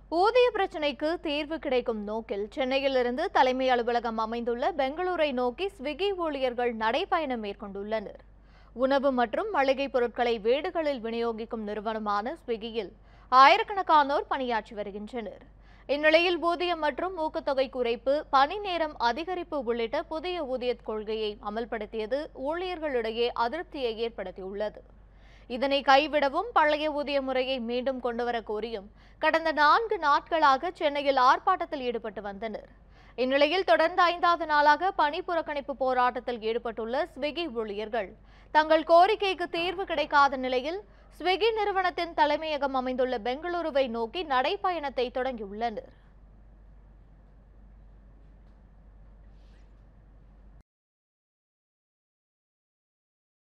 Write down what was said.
ஊதிய பிரச்சினைக்கு தீர்வு கிடைக்கும் நோக்கில் சென்னையிலிருந்து தலைமை அலுவலகம் அமைந்துள்ள பெங்களூரை நோக்கி ஸ்விக்கி ஊழியர்கள் நடைபயணம் மேற்கொண்டுள்ளனர் உணவு மற்றும் மளிகை பொருட்களை வீடுகளில் விநியோகிக்கும் நிறுவனமான ஸ்விக்கியில் ஆயிரக்கணக்கானோர் பணியாற்றி வருகின்றனர் இந்நிலையில் ஊதியம் மற்றும் ஊக்கத்தொகை குறைப்பு பணி நேரம் அதிகரிப்பு உள்ளிட்ட புதிய ஊதிய கொள்கையை அமல்படுத்தியது ஊழியர்களிடையே அதிருப்தியை ஏற்படுத்தியுள்ளது இதனை கைவிடவும் பழைய ஊதிய முறையை மீண்டும் கொண்டுவர கோரியும் கடந்த நான்கு நாட்களாக சென்னையில் ஆர்ப்பாட்டத்தில் ஈடுபட்டு வந்தனர் இந்நிலையில் தொடர்ந்து ஐந்தாவது நாளாக பணி புறக்கணிப்பு போராட்டத்தில் ஈடுபட்டுள்ள ஸ்விக்கி ஊழியர்கள் தங்கள் கோரிக்கைக்கு தீர்வு கிடைக்காத நிலையில் ஸ்விக்கி நிறுவனத்தின் தலைமையகம் அமைந்துள்ள பெங்களூருவை நோக்கி நடைப்பயணத்தை தொடங்கியுள்ளனர்